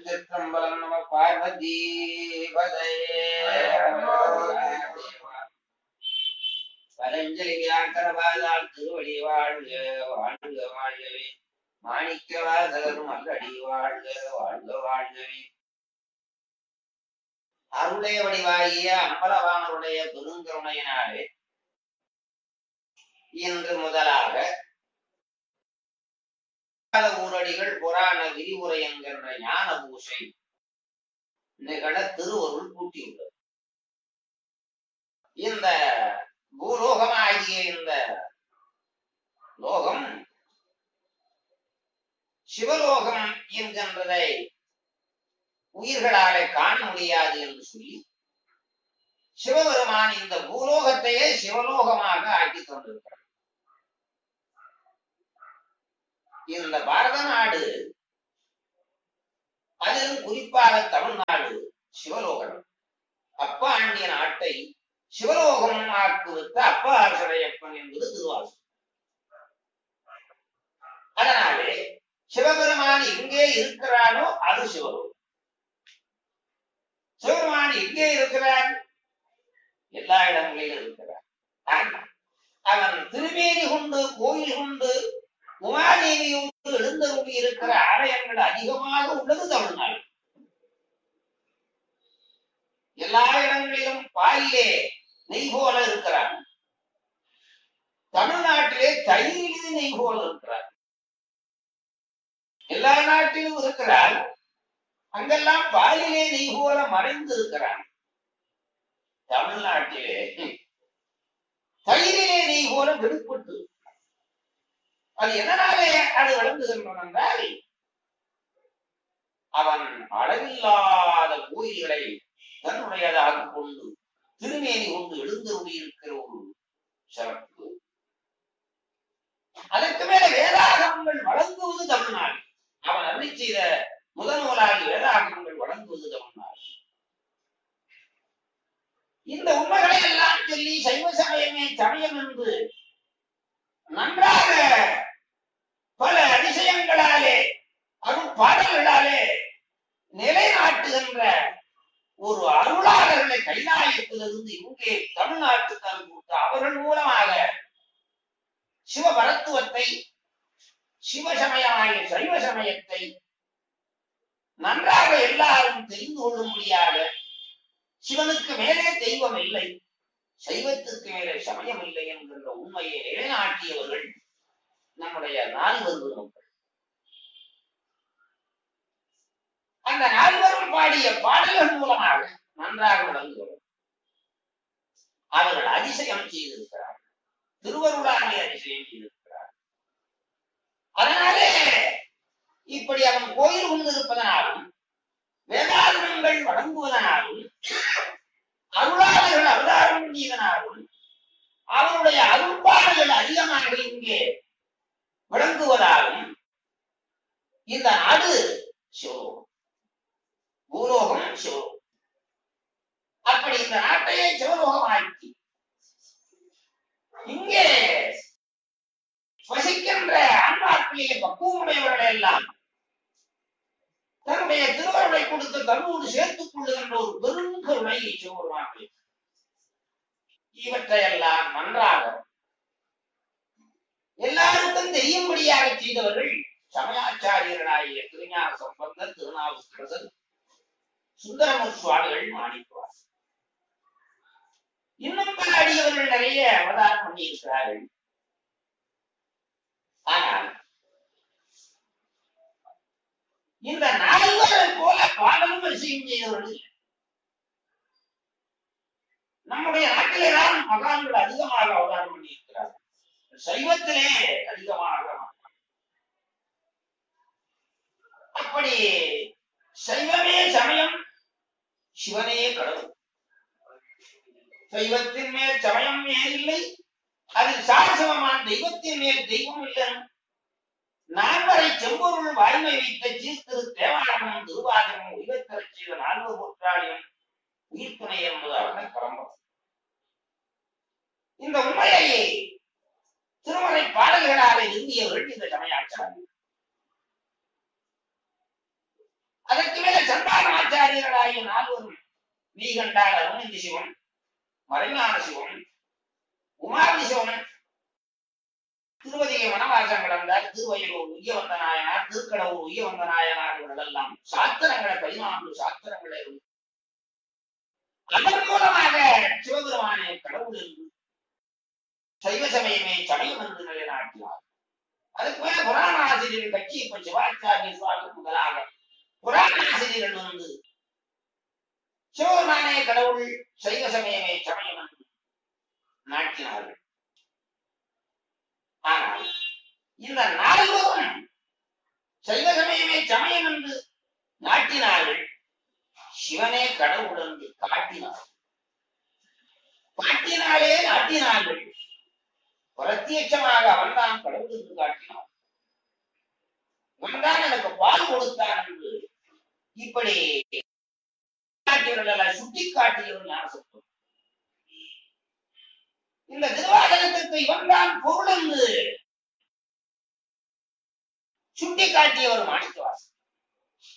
திருச்சிற்றம்பலம் நம பார்வதி பரஞ்சலி வியாக்கரபாதால் திருவடி வாழ்க வாழ்க வாழ்கவே மாணிக்க வாசகர் மல்லடி வாழ்க வாழ்க வாழ்கவே அருடைய வடிவாகிய அம்பலவானருடைய பெருங்கருணையினாலே இன்று முதலாக ஊரடிகள் புராண விரிவுரை என்கின்ற ஞான பூஷை நிகழ திருவருள் கூட்டியுள்ளது இந்த பூலோகமாகிய இந்த லோகம் சிவலோகம் என்கின்றதை உயிர்களாலே காண முடியாது என்று சொல்லி சிவபெருமான் இந்த பூலோகத்தையே சிவலோகமாக ஆக்கி கொண்டிருக்கிறார் இந்த பாரத நாடு அதிலும் குறிப்பாக தமிழ்நாடு சிவலோகம் அப்ப ஆண்டிய நாட்டை சிவலோகம் ஆக்குவித்த அப்ப ஆசிரியப்பன் என்பது திருவாசு அதனாலே சிவபெருமான் எங்கே இருக்கிறானோ அது சிவலோகம் சிவபெருமான் எங்கே இருக்கிறான் எல்லா இடங்களிலும் இருக்கிறான் ஆனா, அவன் திருமேனி கொண்டு கோயில் கொண்டு உமாதேவியோடு எழுந்தருளி இருக்கிற ஆலயங்கள் அதிகமாக உள்ளது தமிழ்நாடு எல்லா இடங்களிலும் பாலிலே நெய் போல இருக்கிறான் தமிழ்நாட்டிலே தயிரிலே நெய் போல இருக்கிறார் எல்லா நாட்டிலும் இருக்கிறார் அங்கெல்லாம் பாலிலே நெய் போல மறைந்து இருக்கிறான் தமிழ்நாட்டிலே தயிரிலே நெய் போல வெளிப்பட்டு அது எதனாலே அது விளங்குகின்றன என்றால் அவன் அளவில்லாத கோயில்களை தன்னுடையதாக கொண்டு திருமேனி கொண்டு எழுந்தருளி இருக்கிற ஒரு சிறப்பு அதற்கு மேல வேதாகமங்கள் வழங்குவது தமிழ்நாடு அவன் அருளி செய்த முதல் நூலாகி வேதாகமங்கள் வழங்குவது தமிழ்நாடு இந்த உண்மைகளை எல்லாம் சொல்லி சைவ சமயமே சமயம் என்று நன்றாக பல அதிசயங்களாலே அருள் பாடல்களாலே நிலைநாட்டுகின்ற ஒரு அருளாளர்களை கைலாயத்திலிருந்து இங்கே தமிழ்நாட்டுக்கு அனுப்பிவிட்டு அவர்கள் மூலமாக சிவபரத்துவத்தை சிவசமயமாகிய சைவ சமயத்தை நன்றாக எல்லாரும் தெரிந்து கொள்ளும்படியாக சிவனுக்கு மேலே தெய்வம் இல்லை சைவத்திற்கு மேலே சமயம் இல்லை என்கின்ற உண்மையை நிலைநாட்டியவர்கள் நம்முடைய நால்வர் பெருமக்கள் அந்த நால்வரும் பாடிய பாடல்கள் மூலமாக நன்றாக விளங்குகிறது அவர்கள் அதிசயம் செய்திருக்கிறார் திருவருளாலே அதிசயம் செய்திருக்கிறார் அதனாலே இப்படி அவன் கோயில் கொண்டிருப்பதனாலும் வேதாந்தங்கள் வழங்குவதனாலும் அருளாளர்கள் அவதாரம் செய்தனாலும் அவருடைய அருள்பாடுகள் அதிகமாக இங்கே விளங்குவதாலும் இந்த நாடு சிவலோகம் பூலோகம் சிவலோகம் அப்படி இந்த நாட்டையே சிவலோகம் ஆக்கி இங்கே வசிக்கின்ற ஆன்மாக்களிலே பக்குவமுடையவர்கள் எல்லாம் தன்னுடைய திருவருளை கொடுத்து தன்னோடு சேர்த்துக் கொள்ளுகின்ற ஒரு பெருங்கருணை சிவபெருமான் இவற்றையெல்லாம் நன்றாக எல்லாருக்கும் தெரியும்படியாக செய்தவர்கள் சமயாச்சாரியர்களாகிய திருஞான சம்பந்தர் திருநாவுக்கரசர் சுந்தரமு சுவாமிகள் மாணிக்குவார் இன்னும் பல அடியவர்கள் நிறைய அவதாரம் பண்ணியிருக்கிறார்கள் ஆனால் இந்த நால்வரை போல பாடலும் வரிசையும் செய்தவர்கள் இல்லை. நம்முடைய நாட்டிலே தான் மகான்கள் அதிகமாக அவதாரம் பண்ணியிருக்கிறார்கள் சைவத்திலே அதிகமாக அப்படி சைவமே சமயம் சிவனே கடவுள் சைவத்தின் மேல் சமயம் ஏன் இல்லை அதில் சாரசமமான தெய்வத்தின் மேல் தெய்வம் இல்லை நால்வரை செம்பொருள் வாய்மை வைத்த சீர்திரு தேவாரமும் திருவாசகமும் உயிர்த்தரச் செய்த நால்வர் போற்றாளியும் உயிர்த்துணை என்பதாக பரம்பரம் இந்த உண்மையை திருமறை பாடல்களாக இருந்தியவர்கள் இந்த சமயாச்சாரம் அதற்கு மேல ஆகிய நால்வரும் நீ கண்டால் அருணந்தி சிவன் மறைஞான சிவன் உமாதி சிவன் திருவதிகை வனவாசம் கடந்தார் திருவயலூர் உய்யவந்த நாயனார் திருக்கடவுர் உய்யவந்த நாயனார் இவர்களெல்லாம் சாத்திரங்களை பதினான்கு சாத்திரங்களை அதன் மூலமாக சிவபெருமானை கடவுள் என்று சைவ சமயமே சமயம் என்று நிலைநாட்டினார் அதுக்கு மேல புராண ஆசிரியர் கட்சி இப்ப சிவாச்சாரிய சுவாமி முதலாக புராண ஆசிரியர்கள் வந்து சிவபெருமானே கடவுள் சைவ சமயமே சமயம் என்று நாட்டினார்கள் ஆனால் இந்த நால்வரும் சைவ சமயமே சமயம் என்று நாட்டினார்கள் சிவனே கடவுள் என்று காட்டினார் காட்டினாலே நாட்டினார்கள் பிரத்யட்சமாக அவன்தான் கடவுள் என்று காட்டினான் அவன்தான் எனக்கு பால் கொடுத்தான் என்று இப்படி காட்டியவர்கள் சுட்டி காட்டியவர்கள் ஞான சத்துவம் இந்த திருவாசகத்திற்கு இவன்தான் பொருள் என்று சுட்டி காட்டியவர் மாணிக்க